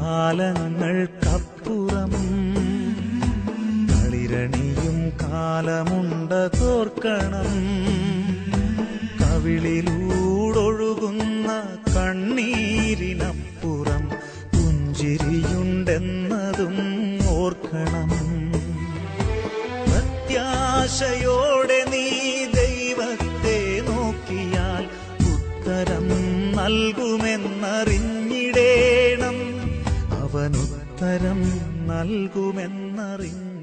കാലങ്ങൾക്കപ്പുറം കളിരണിയും കാലമുണ്ട തോർക്കണം കവിളിലൂടൊഴുകുന്ന കണ്ണീരിനപ്പുറം പുഞ്ചിരിയുണ്ടെന്നതും ഓർക്കണം പ്രത്യാശയോടെ നീ ദൈവത്തെ നോക്കിയാൽ ഉത്തരം നൽകുമെന്നറിഞ്ഞിടേണം അവനുത്തരം നൽകുമെന്നറിഞ്ഞ